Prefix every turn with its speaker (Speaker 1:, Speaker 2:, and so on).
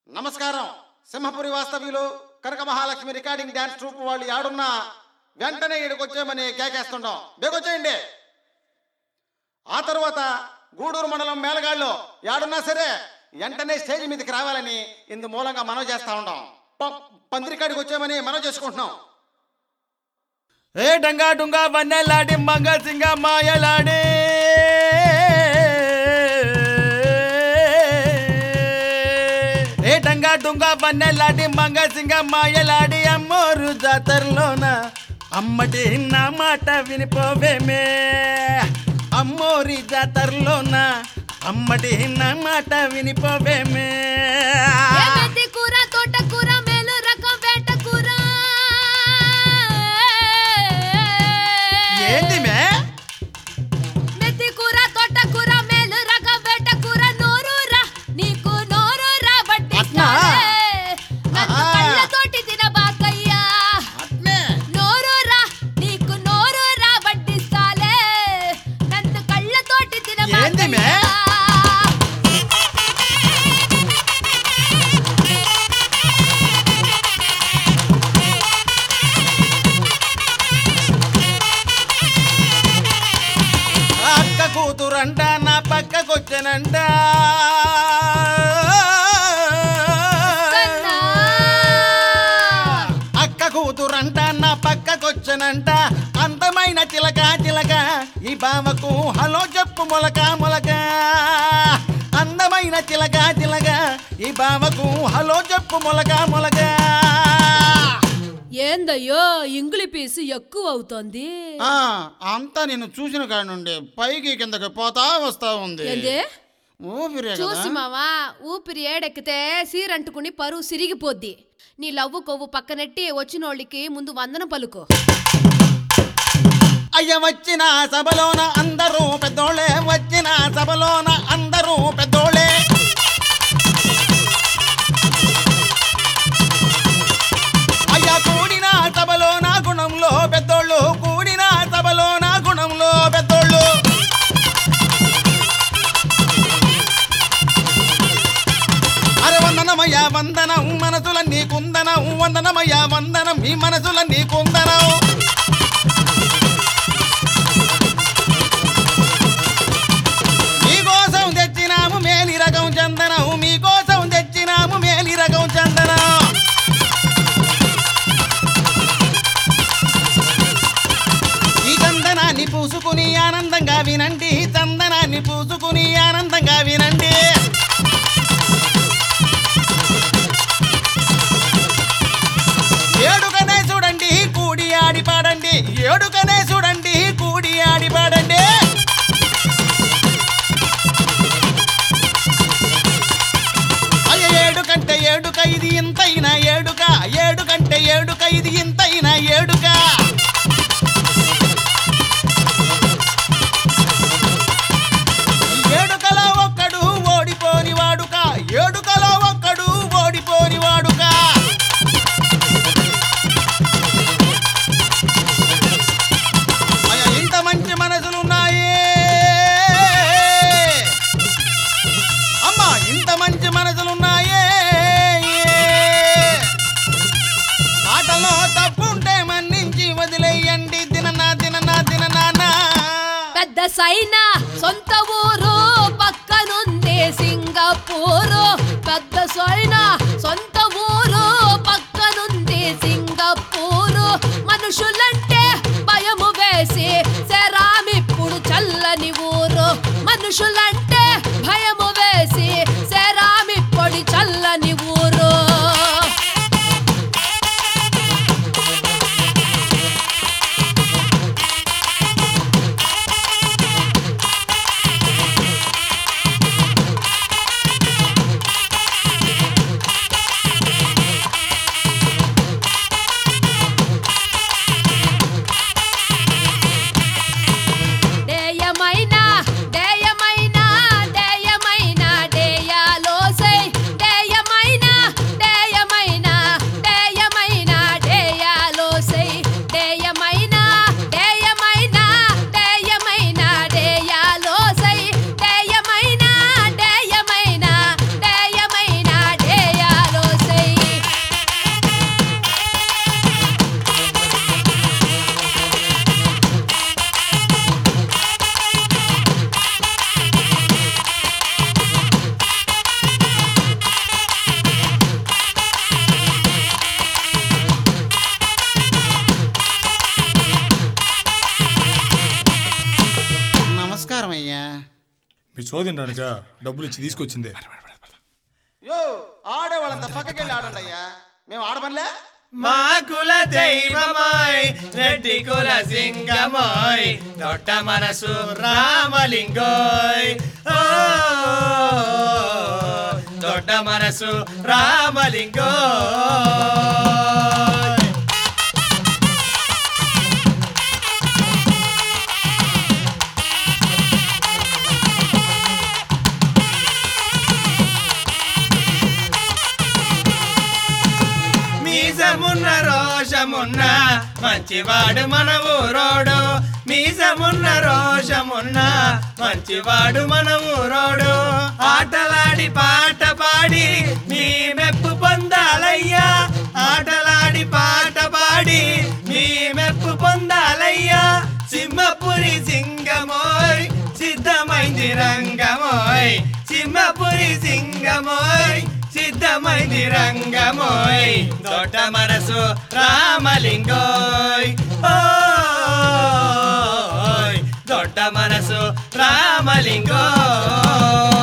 Speaker 1: నమస్కారం సింహపురి వాస్తవ్యులు Kanaka Mahalakshmi recording dance troupe వాళ్ళు యాడున్నా వెంటనే ఇక్కడికొచ్చేయమని కేకేస్తుంటాం బేగొచ్చేయండి ఆ తర్వాత గూడూరు మండలం మేలగాళ్ళు యాడున్నా సరే వెంటనే స్టేజ్ మీదకి రావాలని ఇందు మూలంగా మనం చేస్తా ఉంటాం ప- పందిరికాడికి వచ్చామని మనం చేసుకుంటున్నాం
Speaker 2: ఏ డంగా డుంగా వన్నెలాడి మంగ సింగ మాయలాడి ఏ డంగా డుంగా వన్నెలాడి మంగ సింగ మాయలాడి అమ్మోరు జాతరలోన అమ్మటి నా మాట వినిపోవేమే అమ్మోరి జాతరలోన అమ్మటి నా మాట వినిపోవేమే
Speaker 3: ఏ మెంతి కూర తోటకూర మేలు రకం వేట కూర
Speaker 2: ఏంటి మే
Speaker 3: మెంతి కూర తోటకూర మేలు రకం వేట కూర నోరూరా నీకు నోరూరా బట్టి
Speaker 2: అట్నా?
Speaker 3: నన్ను
Speaker 2: ఆహా.
Speaker 3: కళ్ళతోటి తినబాకయ్యా నోరూరా నీకు నోరూరా వడ్డిస్తాలే నన్ను కళ్ళతోటి
Speaker 2: ఏంది మే?
Speaker 3: తినబాకయ్యా
Speaker 2: అక్క కూతురంట నా పక్కకొచ్చానంట
Speaker 3: కన్నా.
Speaker 2: అక్క కూతురంట నా పక్కకొచ్చానంట అందమైన చిలక చిలక ఈ బావకు హలో చెప్పు మొలక మొలక అందమైన చిలక చిలక ఈ బావకు హలో చెప్పు మొలక మొలక
Speaker 3: ఏందయ్యో ఇంగులి పీసు ఎక్కువ అవుతోంది
Speaker 1: ఆ, అంతా నేను చూసిన కాడి నుండి పైకి కిందకి పోతా వస్తా ఉంది
Speaker 3: ఏంది
Speaker 1: ఊపిరే
Speaker 3: చూసి
Speaker 1: కదా
Speaker 3: మావా ఊపిరి ఏడెక్కితే సీరంటుకుని పరువు సిరిగిపోద్ది నీ లవ్వు కొవ్వు పక్కనెట్టి వచ్చినోళ్ళకి ముందు వందనం పలుకో
Speaker 2: అయ్య వచ్చిన సభలోన అందరూ పెద్దోళ్ళే వచ్చిన సభలోన అందరూ పెద్దోళ్ళే అయ్య కూడిన సభలోన గుణంలో పెద్దోళ్ళు కూడిన సభలోన గుణంలో పెద్దోళ్ళు అరే వందనమయ్య వందనం మనసులన్నీ కుందనం వందనమయ్య వందనం మీ మనసులన్నీ కుందనం మీకోసం తెచ్చినాము మేలి రకం చందనం మీకోసం తెచ్చినాము మేలి రకం చందనం ఈ చందనాన్ని పూసుకుని ఆనందంగా వినండి చందనాన్ని పూసుకుని ఆనందంగా వినండి ఏడుకనే చూడండి కూడి ఆడి పాడండి ఏడుకనే చూడండి కూడి ఆడి పాడండి అయ్య ఏడు కంటే ఏడుక ఇది ఇంతైన ఏడుక ఏడు కంటే ఏడుక ఇది ఇంతైన ఏడుక ఏడుకలో ఒక్కడు ఓడిపోని వాడుక ఏడుకలో ఒక్కడు ఓడిపోని వాడుక అయ్య ఇంత మంచి మనసులున్నాయే అమ్మా ఇంత మంచి మనసులున్నాయే ఆటలో తప్పుంటే మన్నించి వదిలేయండి దిననా దిననా దిననానా
Speaker 3: పెద్ద సైనా సొంత ఊరు పక్కనుంది సింగపూరు పెద్ద సైనా సొంత ఊరు పక్కనుంది సింగపూరు మనుషులంటే భయము వేసి శరామిప్పుడు చల్లని ఊరు మనుషులంటే భయము వేసి శరామిప్పొడి చల్లని ఊరు
Speaker 4: శోధించడానిక డబ్బులు ఇచ్చి తీసుకొచ్చింది
Speaker 1: యో ఆడేవాళ్ళంతా పక్కకెళ్ళి ఆడండి అయ్యా మేము ఆడమనిలే
Speaker 5: మా కుల దైవమాయ్ రెడ్డి కుల సింగమాయ్ దొడ్డ మనసు రామలింగోయ్ ఓ దొడ్డ మనసు రామలింగోయ్ మీసమున్న రోషమున్న మంచివాడు మన ఊరోడు మీసమున్న రోషమున్న మంచివాడు మన ఊరోడు ఆటలాడి పాట పాడి మీ మెప్పు పొందాలయ్యా ఆటలాడి పాట పాడి మీ మెప్పు పొందాలయ్యా సింహపురి సింగమోయ్ సిద్ధమైంది రంగమోయ్ సింహపురి సింగమోయ్ సిద్ధమైంది రంగమోయ్ దొడ్డ మనసు రామలింగోయ్ ఓయ్ దొడ్డ మనసు రామలింగోయ్